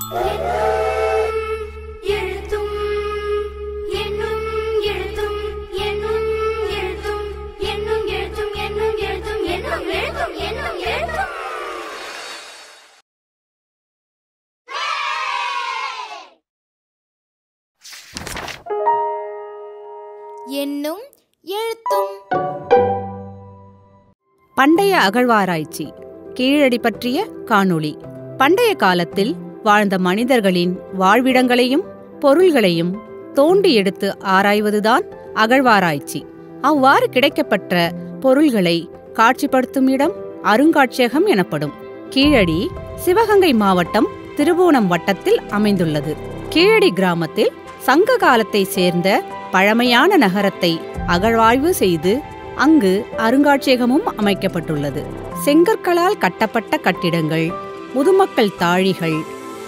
எழுத்தும் என்னும் எழுத்தும் என்னும் எழுத்தும் என்னும் எழுத்தும் என்னும் எழுத்தும் என்னும் எழுத்தும் என்னும் எழுத்தும் என்னும் எழுத்தும் பண்டைய அகழ்வாராய்ச்சி கீழடி பற்றிய காணொளி பண்டைய காலத்தில் வாழ்ந்த மனிதர்களின் வாழ்விடங்களையும் பொருள்களையும் தோண்டி எடுத்து ஆராய்வதுதான் அகழ்வாராய்ச்சி அவ்வாறு கிடைக்கப்பெற்ற பொருள்களை காட்சிப்படுத்தும் இடம் அருங்காட்சியகம் எனப்படும் கீழடி சிவகங்கை மாவட்டம் திருவோணம் வட்டத்தில் அமைந்துள்ளது கீழடி கிராமத்தில் சங்க காலத்தை சேர்ந்த பழமையான நகரத்தை அகழ்வாய்வு செய்து அங்கு அருங்காட்சியகமும் அமைக்கப்பட்டுள்ளது செங்கற்களால் கட்டப்பட்ட கட்டிடங்கள் முதுமக்கள் தாழிகள்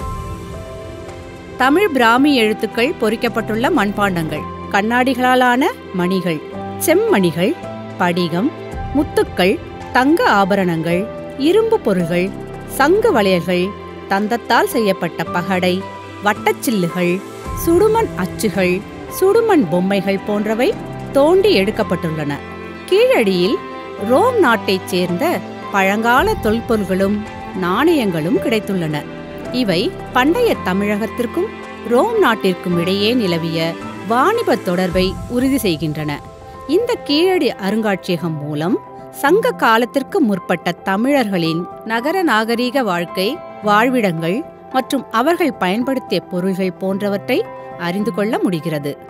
தமிழ் பிராமி எழுத்துக்கள் பொறிக்கப்பட்டுள்ள மண்பாண்டங்கள் கண்ணாடிகளாலான மணிகள் செம்மணிகள் படிகம் முத்துக்கள் தங்க ஆபரணங்கள் இரும்பு பொருள்கள் சங்கு வளையல்கள் தந்தத்தால் செய்யப்பட்ட பகடை வட்டச்சில்லுகள் சுடுமண் அச்சுகள் சுடுமண் பொம்மைகள் போன்றவை தோண்டி எடுக்கப்பட்டுள்ளன கீழடியில் ரோம் நாட்டைச் சேர்ந்த பழங்கால தொல்பொருள்களும் நாணயங்களும் கிடைத்துள்ளன இவை பண்டைய தமிழகத்திற்கும் ரோம் நாட்டிற்கும் இடையே நிலவிய வாணிப தொடர்பை உறுதி செய்கின்றன இந்த கீழடி அருங்காட்சியகம் மூலம் சங்க காலத்திற்கு முற்பட்ட தமிழர்களின் நகர நாகரீக வாழ்க்கை வாழ்விடங்கள் மற்றும் அவர்கள் பயன்படுத்திய பொருள்கள் போன்றவற்றை அறிந்து கொள்ள முடிகிறது